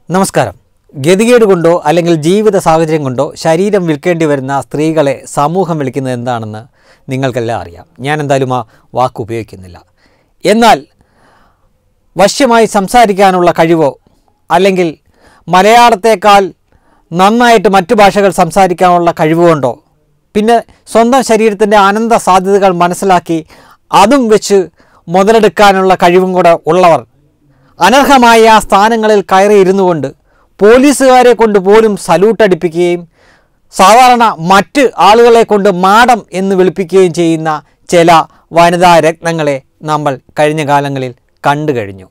നമസ്കാരം ഗതികേട് കൊണ്ടോ അല്ലെങ്കിൽ ജീവിത സാഹചര്യം കൊണ്ടോ ശരീരം വിൽക്കേണ്ടി വരുന്ന സ്ത്രീകളെ സമൂഹം വിളിക്കുന്നത് എന്താണെന്ന് നിങ്ങൾക്കെല്ലാം അറിയാം ഞാൻ എന്തായാലും ആ വാക്ക് ഉപയോഗിക്കുന്നില്ല എന്നാൽ വശ്യമായി സംസാരിക്കാനുള്ള കഴിവോ അല്ലെങ്കിൽ മലയാളത്തേക്കാൾ നന്നായിട്ട് മറ്റു ഭാഷകൾ സംസാരിക്കാനുള്ള കഴിവ് കൊണ്ടോ പിന്നെ സ്വന്തം ശരീരത്തിൻ്റെ അനന്ത സാധ്യതകൾ മനസ്സിലാക്കി അതും വെച്ച് മുതലെടുക്കാനുള്ള കഴിവും കൂടെ ഉള്ളവർ അനർഹമായ ആ സ്ഥാനങ്ങളിൽ കയറി ഇരുന്നു കൊണ്ട് പോലീസുകാരെ കൊണ്ട് പോലും സല്യൂട്ട് അടിപ്പിക്കുകയും സാധാരണ മറ്റ് ആളുകളെ കൊണ്ട് മാഡം എന്ന് വിളിപ്പിക്കുകയും ചെയ്യുന്ന ചില വനിതാ രത്നങ്ങളെ നമ്മൾ കഴിഞ്ഞ കാലങ്ങളിൽ കണ്ടു കഴിഞ്ഞു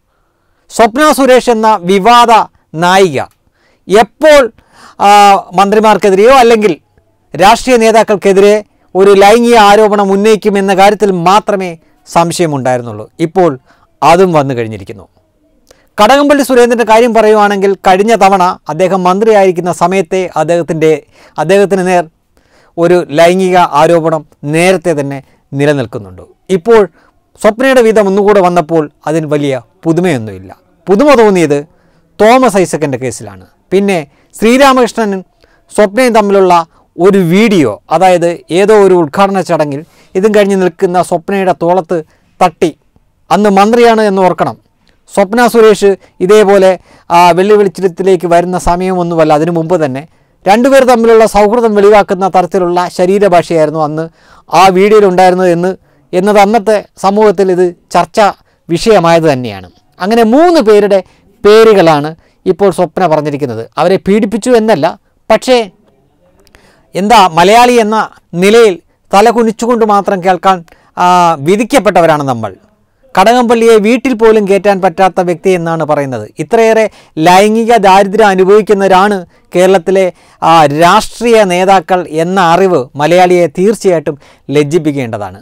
സ്വപ്ന സുരേഷ് എന്ന വിവാദ നായിക എപ്പോൾ ആ, മന്ത്രിമാർക്കെതിരെയോ അല്ലെങ്കിൽ രാഷ്ട്രീയ നേതാക്കൾക്കെതിരെ ഒരു ലൈംഗിക ആരോപണം ഉന്നയിക്കുമെന്ന കാര്യത്തിൽ മാത്രമേ സംശയമുണ്ടായിരുന്നുള്ളൂ ഇപ്പോൾ അതും വന്നു കഴിഞ്ഞിരിക്കുന്നു കടകംപള്ളി സുരേന്ദ്രൻ്റെ കാര്യം പറയുവാണെങ്കിൽ കഴിഞ്ഞ തവണ അദ്ദേഹം മന്ത്രിയായിരിക്കുന്ന സമയത്തെ അദ്ദേഹത്തിൻ്റെ അദ്ദേഹത്തിന് നേർ ഒരു ലൈംഗിക ആരോപണം നേരത്തെ തന്നെ നിലനിൽക്കുന്നുണ്ട് ഇപ്പോൾ സ്വപ്നയുടെ വീതം ഒന്നുകൂടെ വന്നപ്പോൾ അതിന് വലിയ പുതുമയൊന്നുമില്ല പുതുമ തോന്നിയത് തോമസ് ഐസക്കിൻ്റെ കേസിലാണ് പിന്നെ ശ്രീരാമകൃഷ്ണനും സ്വപ്നയും തമ്മിലുള്ള ഒരു വീഡിയോ അതായത് ഏതോ ഒരു ഉദ്ഘാടന ചടങ്ങിൽ ഇതും കഴിഞ്ഞ് നിൽക്കുന്ന സ്വപ്നയുടെ തോളത്ത് തട്ടി അന്ന് മന്ത്രിയാണ് എന്ന് ഓർക്കണം സ്വപ്ന സുരേഷ് ഇതേപോലെ ആ, വെള്ളി വെളിച്ചത്തിലേക്ക് വരുന്ന സമയമൊന്നുമല്ല അതിനു മുമ്പ് തന്നെ രണ്ടുപേർ തമ്മിലുള്ള സൗഹൃദം വെളിവാക്കുന്ന തരത്തിലുള്ള ശരീരഭാഷയായിരുന്നു അന്ന് ആ വീഡിയോയിൽ ഉണ്ടായിരുന്നത് എന്ന് എന്നത് അന്നത്തെ സമൂഹത്തിൽ ഇത് ചർച്ച വിഷയമായത് തന്നെയാണ് അങ്ങനെ മൂന്ന് പേരുടെ പേരുകളാണ് ഇപ്പോൾ സ്വപ്ന പറഞ്ഞിരിക്കുന്നത് അവരെ പീഡിപ്പിച്ചു എന്നല്ല പക്ഷേ എന്താ മലയാളി എന്ന നിലയിൽ തല കുനിച്ചുകൊണ്ട് മാത്രം കേൾക്കാൻ ആ, വിധിക്കപ്പെട്ടവരാണ് നമ്മൾ കടകംപള്ളിയെ വീട്ടിൽ പോലും കയറ്റാൻ പറ്റാത്ത വ്യക്തി എന്നാണ് പറയുന്നത് ഇത്രയേറെ ലൈംഗിക ദാരിദ്ര്യം അനുഭവിക്കുന്നവരാണ് കേരളത്തിലെ ആ, രാഷ്ട്രീയ നേതാക്കൾ എന്ന അറിവ് മലയാളിയെ തീർച്ചയായിട്ടും ലജ്ജിപ്പിക്കേണ്ടതാണ്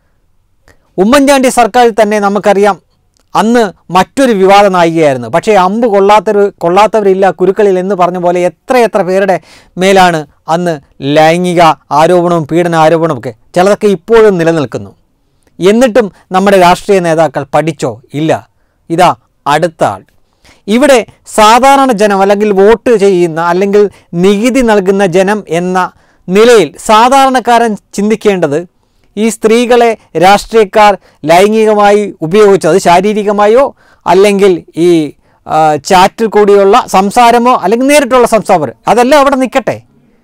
ഉമ്മൻചാണ്ടി സർക്കാരിൽ തന്നെ നമുക്കറിയാം അന്ന് മറ്റൊരു വിവാദ നായികയായിരുന്നു പക്ഷേ അമ്പ് കൊള്ളാത്തവർ കൊള്ളാത്തവരില്ല കുരുക്കളിൽ എന്ന് പറഞ്ഞ പോലെ എത്രയെത്ര പേരുടെ മേലാണ് അന്ന് ലൈംഗിക ആരോപണവും പീഡന ആരോപണവും ഒക്കെ ചിലതൊക്കെ ഇപ്പോഴും നിലനിൽക്കുന്നു എന്നിട്ടും നമ്മുടെ രാഷ്ട്രീയ നേതാക്കൾ പഠിച്ചോ ഇല്ല ഇതാ അടുത്ത ആൾ ഇവിടെ സാധാരണ ജനം അല്ലെങ്കിൽ വോട്ട് ചെയ്യുന്ന അല്ലെങ്കിൽ നികുതി നൽകുന്ന ജനം എന്ന നിലയിൽ സാധാരണക്കാരൻ ചിന്തിക്കേണ്ടത് ഈ സ്ത്രീകളെ രാഷ്ട്രീയക്കാർ ലൈംഗികമായി ഉപയോഗിച്ചത് ശാരീരികമായോ അല്ലെങ്കിൽ ഈ ആ, ചാറ്റിൽ കൂടിയുള്ള സംസാരമോ അല്ലെങ്കിൽ നേരിട്ടുള്ള സംസാരം അതെല്ലാം അവിടെ നിൽക്കട്ടെ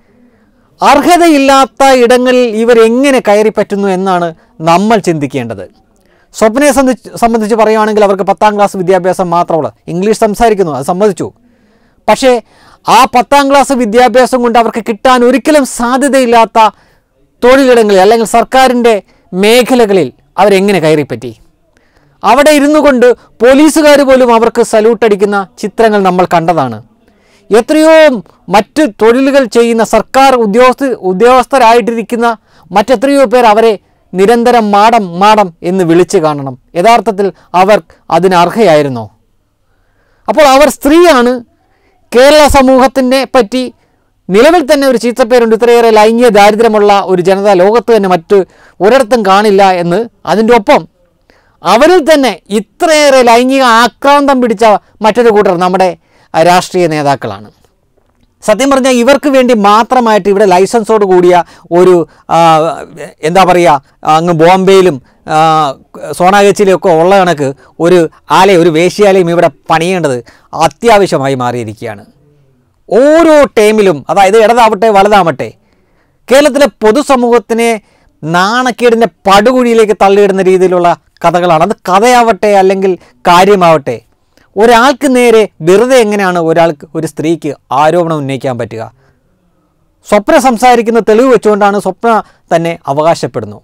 അർഹതയില്ലാത്ത ഇടങ്ങളിൽ ഇവരെങ്ങനെ കയറി പറ്റുന്നു എന്നാണ് നമ്മൾ ചിന്തിക്കേണ്ടത് സ്വപ്നയെ സംബന്ധിച്ച് സംബന്ധിച്ച് പറയുകയാണെങ്കിൽ അവർക്ക് പത്താം ക്ലാസ് വിദ്യാഭ്യാസം മാത്രമുള്ള ഇംഗ്ലീഷ് സംസാരിക്കുന്നു അത് സമ്മതിച്ചു പക്ഷേ ആ പത്താം ക്ലാസ് വിദ്യാഭ്യാസം കൊണ്ട് അവർക്ക് കിട്ടാൻ ഒരിക്കലും സാധ്യതയില്ലാത്ത തൊഴിലിടങ്ങളിൽ അല്ലെങ്കിൽ സർക്കാരിൻ്റെ മേഖലകളിൽ അവരെങ്ങനെ കയറിപ്പറ്റി അവിടെ ഇരുന്നു കൊണ്ട് പോലീസുകാർ പോലും അവർക്ക് സല്യൂട്ട് അടിക്കുന്ന ചിത്രങ്ങൾ നമ്മൾ കണ്ടതാണ് എത്രയോ മറ്റ് തൊഴിലുകൾ ചെയ്യുന്ന സർക്കാർ ഉദ്യോഗസ്ഥ ഉദ്യോഗസ്ഥരായിട്ടിരിക്കുന്ന മറ്റെത്രയോ പേർ അവരെ നിരന്തരം മാടം മാടം എന്ന് വിളിച്ചു കാണണം യഥാർത്ഥത്തിൽ അവർ അതിന് അർഹയായിരുന്നോ അപ്പോൾ അവർ സ്ത്രീയാണ് കേരള സമൂഹത്തിനെ പറ്റി നിലവിൽ തന്നെ ഒരു ചീത്തപ്പേരുണ്ട് ഇത്രയേറെ ലൈംഗിക ദാരിദ്ര്യമുള്ള ഒരു ജനത ലോകത്ത് തന്നെ മറ്റ് ഒരിടത്തും കാണില്ല എന്ന് അതിൻ്റെ ഒപ്പം അവരിൽ തന്നെ ഇത്രയേറെ ലൈംഗിക ആക്രാന്തം പിടിച്ച മറ്റൊരു കൂട്ടർ നമ്മുടെ ആ, രാഷ്ട്രീയ നേതാക്കളാണ് സത്യം പറഞ്ഞാൽ ഇവർക്ക് വേണ്ടി മാത്രമായിട്ട് ഇവിടെ ലൈസൻസോട് കൂടിയ ഒരു ആ, എന്താ പറയുക അങ്ങ് ബോംബെയിലും ആ, സോണാഗച്ചിലും ഒക്കെ ഉള്ള കണക്ക് ഒരു ആലയം ഒരു വേശ്യാലയം ഇവിടെ പണിയേണ്ടത് അത്യാവശ്യമായി മാറിയിരിക്കുകയാണ് ഓരോ ടൈമിലും അതായത് ഇടതാവട്ടെ വലുതാവട്ടെ കേരളത്തിലെ പൊതുസമൂഹത്തിനെ നാണക്കേടിൻ്റെ പടുകുഴിയിലേക്ക് തള്ളിയിടുന്ന രീതിയിലുള്ള കഥകളാണ് അത് കഥയാവട്ടെ അല്ലെങ്കിൽ കാര്യമാവട്ടെ ഒരാൾക്ക് നേരെ വെറുതെ എങ്ങനെയാണ് ഒരാൾക്ക് ഒരു സ്ത്രീക്ക് ആരോപണം ഉന്നയിക്കാൻ പറ്റുക സ്വപ്ന സംസാരിക്കുന്ന തെളിവ് വെച്ചുകൊണ്ടാണ് സ്വപ്ന തന്നെ അവകാശപ്പെടുന്നു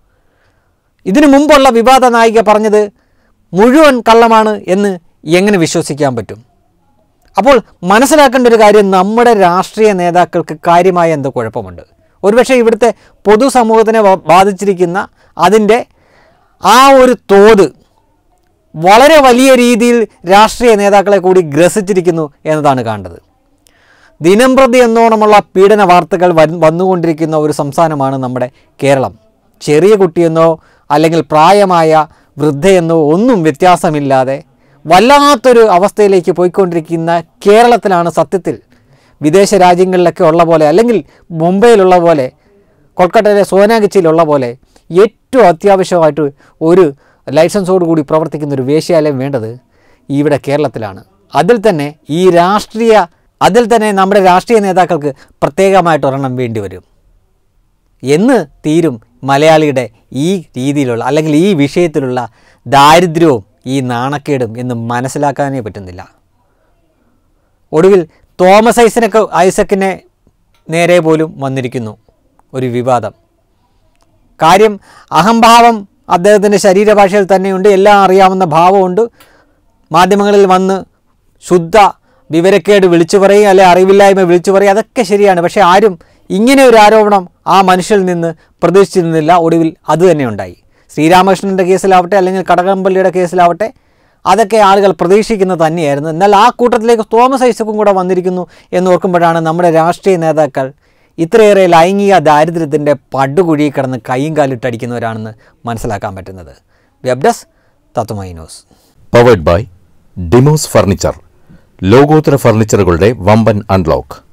ഇതിനു മുമ്പുള്ള വിവാദ നായിക പറഞ്ഞത് മുഴുവൻ കള്ളമാണ് എന്ന് എങ്ങനെ വിശ്വസിക്കാൻ പറ്റും അപ്പോൾ മനസ്സിലാക്കേണ്ട ഒരു കാര്യം നമ്മുടെ രാഷ്ട്രീയ നേതാക്കൾക്ക് കാര്യമായ എന്തോ കുഴപ്പമുണ്ട് ഒരുപക്ഷെ ഇവിടുത്തെ പൊതുസമൂഹത്തിനെ ബാ- ബാധിച്ചിരിക്കുന്ന അതിൻ്റെ ആ ഒരു തോത് വളരെ വലിയ രീതിയിൽ രാഷ്ട്രീയ നേതാക്കളെ കൂടി ഗ്രസിച്ചിരിക്കുന്നു എന്നതാണ് കാണേണ്ടത് ദിനം പ്രതി എന്നോണമുള്ള പീഡന വാർത്തകൾ വൻ- വന്നുകൊണ്ടിരിക്കുന്ന ഒരു സംസ്ഥാനമാണ് നമ്മുടെ കേരളം ചെറിയ കുട്ടിയെന്നോ അല്ലെങ്കിൽ പ്രായമായ വൃദ്ധയെന്നോ ഒന്നും വ്യത്യാസമില്ലാതെ വല്ലാത്തൊരു അവസ്ഥയിലേക്ക് പോയിക്കൊണ്ടിരിക്കുന്ന കേരളത്തിലാണ് സത്യത്തിൽ വിദേശ രാജ്യങ്ങളിലൊക്കെ ഉള്ള പോലെ അല്ലെങ്കിൽ മുംബൈയിലുള്ള പോലെ കൊൽക്കത്തയിലെ സോനാഗച്ചിയിലുള്ള പോലെ ഏറ്റവും അത്യാവശ്യമായിട്ട് ഒരു ലൈസൻസോട് കൂടി പ്രവർത്തിക്കുന്ന ഒരു വേശ്യാലയം വേണ്ടത് ഇവിടെ കേരളത്തിലാണ് അതിൽ തന്നെ ഈ രാഷ്ട്രീയ അതിൽ തന്നെ നമ്മുടെ രാഷ്ട്രീയ നേതാക്കൾക്ക് പ്രത്യേകമായിട്ട് ഒരെണ്ണം വേണ്ടി വരും എന്ന് തീരും മലയാളിയുടെ ഈ രീതിയിലുള്ള അല്ലെങ്കിൽ ഈ വിഷയത്തിലുള്ള ദാരിദ്ര്യവും ഈ നാണക്കേടും എന്ന് മനസ്സിലാക്കാനേ പറ്റുന്നില്ല ഒടുവിൽ തോമസ് ഐസനൊക്കെ ഐസക്കിനെ നേരെ പോലും വന്നിരിക്കുന്നു ഒരു വിവാദം കാര്യം അഹംഭാവം അദ്ദേഹത്തിൻ്റെ ശരീരഭാഷയിൽ തന്നെയുണ്ട് എല്ലാം അറിയാവുന്ന ഭാവമുണ്ട് മാധ്യമങ്ങളിൽ വന്ന് ശുദ്ധ വിവരക്കേട് വിളിച്ചു പറയും അല്ലെ അറിവില്ലായ്മ വിളിച്ചു പറയും അതൊക്കെ ശരിയാണ് പക്ഷേ ആരും ഇങ്ങനെ ഒരു ആരോപണം ആ മനുഷ്യരിൽ നിന്ന് പ്രതീക്ഷിച്ചിരുന്നില്ല ഒടുവിൽ അത് തന്നെ ഉണ്ടായി ശ്രീരാമകൃഷ്ണൻ്റെ കേസിലാവട്ടെ അല്ലെങ്കിൽ കടകംപള്ളിയുടെ കേസിലാവട്ടെ അതൊക്കെ ആളുകൾ പ്രതീക്ഷിക്കുന്നത് തന്നെയായിരുന്നു എന്നാൽ ആ കൂട്ടത്തിലേക്ക് തോമസ് ഐസക്കും കൂടെ വന്നിരിക്കുന്നു എന്ന് ഓർക്കുമ്പോഴാണ് നമ്മുടെ രാഷ്ട്രീയ നേതാക്കൾ ഇത്രയേറെ ലൈംഗിക ദാരിദ്ര്യത്തിൻ്റെ പടുകുഴി കിടന്ന് കൈയും കാലിട്ടടിക്കുന്നവരാണെന്ന് മനസ്സിലാക്കാൻ പറ്റുന്നത് web desk Tatwamayi news powered by ഡിമോസ് ഫർണിച്ചർ ലോകോത്തര ഫർണിച്ചറുകളുടെ വമ്പൻ അൺലോക്ക്